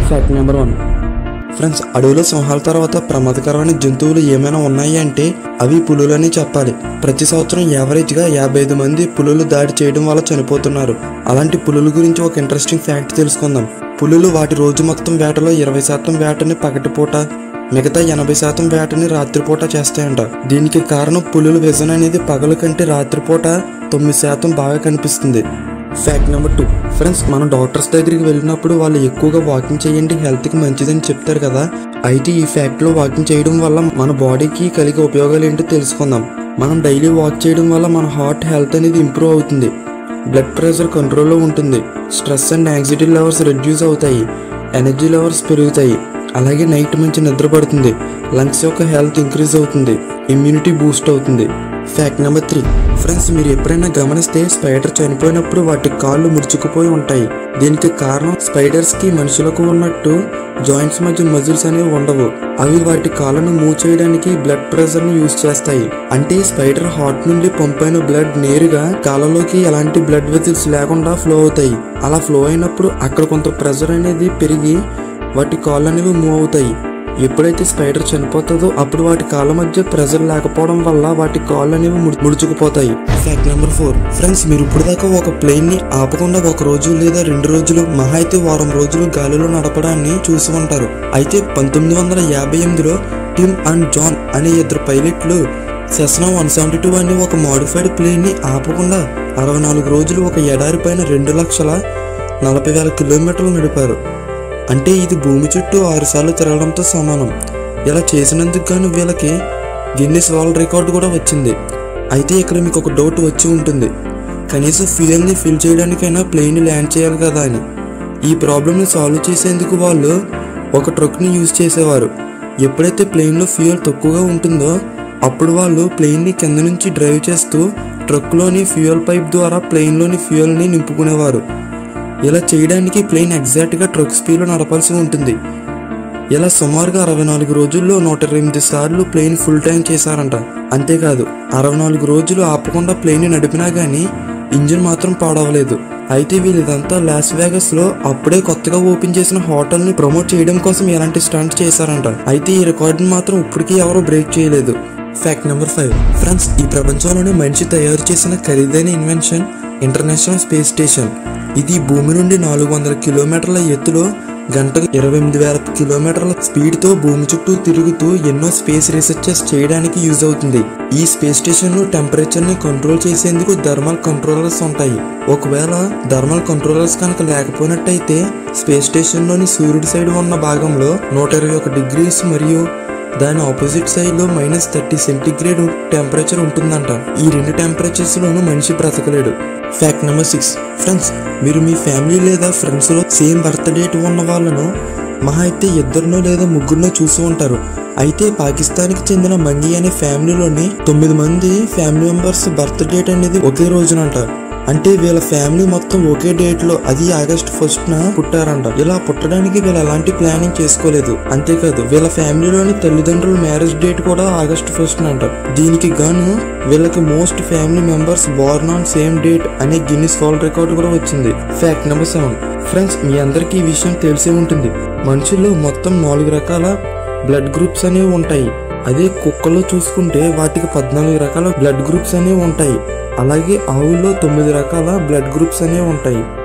fact number one friends అడవిలో సింహాల తర్వాత ప్రమాదకరమైన జంతువులు ఏమైనా ఉన్నాయి అంటే అవి పులులని చెప్పాలి ప్రతి సంవత్సరం యావరేజ్గా యాభై ఐదు మంది పులులు దాడి చేయడం వల్ల చనిపోతున్నారు అలాంటి పులుల గురించి ఒక ఇంట్రెస్టింగ్ ఫ్యాక్ట్ తెలుసుకుందాం పులులు వాటి రోజు మొత్తం వేటలో ఇరవై శాతం వేటని పగటిపూట మిగతా ఎనభై శాతం వేటని రాత్రిపూట చేస్తాయంట దీనికి కారణం పులుల విజన్ అనేది పగలు కంటే రాత్రిపూట తొమ్మిది శాతం బాగా కనిపిస్తుంది ఫ్యాక్ట్ నెంబర్ టూ ఫ్రెండ్స్ మనం డాక్టర్స్ దగ్గరికి వెళ్ళినప్పుడు వాళ్ళు ఎక్కువగా వాకింగ్ చేయండి హెల్త్కి మంచిదని చెప్తారు కదా అయితే ఈ ఫ్యాక్ట్లో వాకింగ్ చేయడం వల్ల మన బాడీకి కలిగే ఉపయోగాలు ఏంటో తెలుసుకుందాం మనం డైలీ వాక్ చేయడం వల్ల మన హార్ట్ హెల్త్ అనేది ఇంప్రూవ్ అవుతుంది బ్లడ్ ప్రెషర్ కంట్రోల్లో ఉంటుంది stress and anxiety levels reduce అవుతాయి ఎనర్జీ లెవెల్స్ పెరుగుతాయి అలాగే నైట్ మంచి నిద్ర పడుతుంది లంగ్స్ యొక్క హెల్త్ ఇంక్రీజ్ అవుతుంది ఇమ్యూనిటీ బూస్ట్ అవుతుంది ఫ్యాక్ట్ నెంబర్ త్రీ ఫ్రెండ్స్ మీరు ఎప్పుడైనా గమనిస్తే స్పైడర్ చనిపోయినప్పుడు వాటి కాళ్ళు ముడుచుకుపోయి ఉంటాయి దీనికి కారణం స్పైడర్స్ కి మనుషులకు ఉన్నట్టు జాయింట్స్ మధ్య మజిల్స్ అనేవి ఉండవు అవి వాటి కాళ్ళను మూవ్ చేయడానికి బ్లడ్ ప్రెషర్ ని యూజ్ చేస్తాయి అంటే స్పైడర్ హార్ట్ నుండి పంపైన బ్లడ్ నేరుగా కాళ్ళలోకి ఎలాంటి బ్లడ్ వెజిల్స్ లేకుండా ఫ్లో అవుతాయి అలా ఫ్లో అయినప్పుడు అక్కడ కొంత ప్రెషర్ అనేది పెరిగి వాటి కాళ్ళు అనేవి మూవ్ అవుతాయి ఎప్పుడైతే స్పైడర్ చనిపోతుందో అప్పుడు వాటి కాళ్ళ మధ్య ప్రెజర్ లేకపోవడం వల్ల వాటి కాళ్ళు అనేవి ముడు- ముడుచుకుపోతాయి ఫ్యాక్ట్ నెంబర్ ఫోర్ ఫ్రెండ్స్ మీరు ఇప్పుడు దాకా ఒక ప్లేన్ ని ఆపకుండా ఒక రోజు లేదా రెండు రోజులు మహా అయితే వారం రోజులు గాలిలో నడపడాన్ని చూసి ఉంటారు అయితే పంతొమ్మిది వందల యాభై ఎనిమిదిలో టిమ్ అండ్ జాన్ అనే ఇద్దరు పైలట్లు సెస్నా వన్ సెవెంటీ టూ అనే ఒక మోడిఫైడ్ ప్లేన్ ని ఆపకుండా అరవై నాలుగు రోజులు ఒక ఎడారి పైన రెండు లక్షల నలభై వేల కిలోమీటర్లు నడిపారు అంటే ఇది భూమి చుట్టూ ఆరు సార్లు తిరగడంతో సమానం ఇలా చేసినందుకు గాను వీళ్ళకి గిన్నిస్ వరల్డ్ రికార్డు కూడా వచ్చింది అయితే ఇక్కడ మీకు ఒక డౌట్ వచ్చి ఉంటుంది కనీసం ఫ్యూయల్ని ఫిల్ చేయడానికైనా ప్లేన్ ల్యాండ్ చేయాలి కదా అని ఈ ప్రాబ్లమ్ని సాల్వ్ చేసేందుకు వాళ్ళు ఒక ట్రక్ని యూజ్ చేసేవారు ఎప్పుడైతే ప్లేన్లో ఫ్యూయల్ తక్కువగా ఉంటుందో అప్పుడు వాళ్ళు ప్లేన్ని కింద నుంచి డ్రైవ్ చేస్తూ ట్రక్లోని ఫ్యూయల్ పైప్ ద్వారా ప్లేన్లోని ఫ్యూయల్ని నింపుకునేవారు ఇలా చేయడానికి ప్లేన్ ఎగ్జాక్ట్గా ట్రక్ స్పీడ్లో నడపాల్సి ఉంటుంది ఇలా సుమారుగా అరవై నాలుగు రోజుల్లో నూట ఇరవై ఎనిమిది సార్లు ప్లేన్ ఫుల్ ట్యాంక్ చేశారంట అంతేకాదు అరవై నాలుగు రోజులు ఆపకుండా ప్లేన్ నడిపినా గానీ ఇంజిన్ మాత్రం పాడవలేదు అయితే వీళ్ళు ఇదంతా లాస్ వేగస్ లో అప్పుడే కొత్తగా ఓపెన్ చేసిన హోటల్ ని ప్రమోట్ చేయడం కోసం ఎలాంటి స్టంట్ చేశారంట అయితే ఈ రికార్డుని మాత్రం ఇప్పటికీ ఎవరు బ్రేక్ చేయలేదు ఫ్యాక్ట్ నెంబర్ ఫైవ్ ఫ్రెండ్స్ ఈ ప్రపంచంలోనే మనిషి తయారు చేసిన ఖరీదైన ఇన్వెన్షన్ ఇంటర్నేషనల్ స్పేస్ స్టేషన్ ఇది భూమి నుండి నాలుగు వందల కిలోమీటర్ల ఎత్తులో గంటకు ఇరవై ఎనిమిది వేల కిలోమీటర్ల స్పీడ్ తో భూమి చుట్టూ తిరుగుతూ ఎన్నో స్పేస్ రీసెర్చెస్ చేయడానికి యూజ్ అవుతుంది ఈ స్పేస్ స్టేషన్ టెంపరేచర్ ని కంట్రోల్ చేసేందుకు థర్మల్ కంట్రోలర్స్ ఉంటాయి ఒకవేళ థర్మల్ కంట్రోలర్స్ కనుక లేకపోయినట్టయితే స్పేస్ స్టేషన్ లోని సూర్యుడి సైడ్ ఉన్న భాగంలో నూట ఇరవై ఒక డిగ్రీస్ మరియు దాని ఆపోజిట్ సైడ్ లో మైనస్ థర్టీ సెంటీగ్రేడ్ టెంపరేచర్ ఉంటుందంట ఈ రెండు టెంపరేచర్స్ లోనూ మనిషి బ్రతకలేడు ఫ్యాక్ట్ నెంబర్ సిక్స్ ఫ్రెండ్స్ మీరు మీ ఫ్యామిలీ లేదా ఫ్రెండ్స్ లో సేమ్ బర్త్ డేట్ ఉన్న వాళ్ళను మహా అయితే ఇద్దరినో లేదా ముగ్గురునో చూసి ఉంటారు అయితే పాకిస్తాన్కి చెందిన మంగి అనే ఫ్యామిలీలోని తొమ్మిది మంది ఫ్యామిలీ మెంబర్స్ బర్త్ డేట్ అనేది ఒకే రోజునంట అంటే వీళ్ళ ఫ్యామిలీ మొత్తం ఒకే డేట్ లో అది ఆగస్ట్ ఫస్ట్ న పుట్టారంట ఇలా పుట్టడానికి వీళ్ళు ఎలాంటి ప్లానింగ్ చేసుకోలేదు అంతేకాదు వీళ్ళ ఫ్యామిలీలోని తల్లిదండ్రుల మ్యారేజ్ డేట్ కూడా ఆగస్ట్ ఫస్ట్ అంట దీనికి గాను వీళ్ళకి most family members born on same date అనే గిన్నిస్ వరల్డ్ రికార్డ్ కూడా వచ్చింది ఫ్యాక్ట్ నెంబర్ సెవెన్ ఫ్రెండ్స్ మీ అందరికీ ఈ విషయం తెలిసే ఉంటుంది మనుషుల్లో మొత్తం నాలుగు రకాల బ్లడ్ గ్రూప్స్ అనేవి ఉంటాయి అదే కుక్కలో చూసుకుంటే వాటికి పద్నాలుగు రకాల బ్లడ్ గ్రూప్స్ అనేవి ఉంటాయి అలాగే ఆవుల్లో తొమ్మిది రకాల బ్లడ్ గ్రూప్స్ అనేవి ఉంటాయి